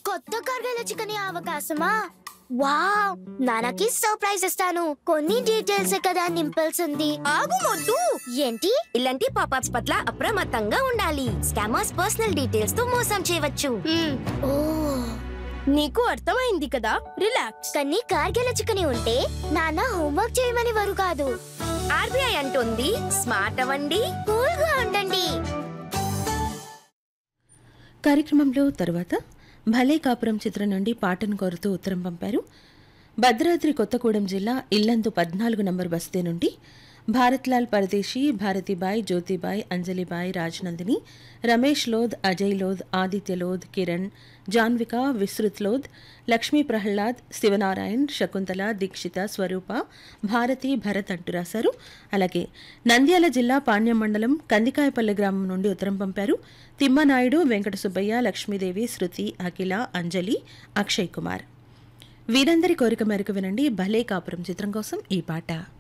కొత్త కర్గల చికెన్ అవకాశమా వావ్ నాన్నకి సర్ప్రైజ్ ఇస్తాను కొన్ని డీటెయిల్స్ కదా నింపాల్సింది ఆగు మొద్దు ఏంటి ఇలాంటి పాపప్స్ పట్ల అప్రమత్తంగా ఉండాలి స్కామర్స్ పర్సనల్ డీటెయిల్స్ తో మోసం చేయవచ్చు ఓ నీకు అర్థమైంది కదా రిలాక్స్ కానీ కార్గిల చికెన్ ఉంటే నాన్న హోంవర్క్ చేయమని వారు కాదు ఆర్బీఐ అంటుంది స్మార్ట్ అవ్వండి కూల్ గా ఉండండి కార్యక్రమంలో తరువాత భలే కాపురం చిత్రం నుండి పాటను కోరుతూ ఉత్తరం పంపారు భద్రాద్రి కొత్తగూడెం జిల్లా ఇల్లందు పద్నాలుగు నంబర్ బస్తీ నుండి భారత్లాల్ పరదేశీ భారతీబాయ్ జ్యోతిబాయ్ అంజలిబాయ్ రాజనందిని రమేష్ లోద్ అజయ్ లోద్ ఆదిత్య లోద్ కిరణ్ జాన్విక విస్తృత్ లోద్ లక్ష్మీ ప్రహ్లాద్ శివనారాయణ్ శకుంతల దీక్షిత స్వరూప భారతి భరత్ అంటూ రాశారు అలాగే నంద్యాల జిల్లా పాణ్యం మండలం కందికాయపల్లె గ్రామం నుండి ఉత్తరం పంపారు తిమ్మనాయుడు వెంకట సుబ్బయ్య లక్ష్మీదేవి శృతి అఖిల అంజలి అక్షయ్ కుమార్ వీరందరి కోరిక మేరకు వినండి భలే కాపురం చిత్రం కోసం ఈ పాట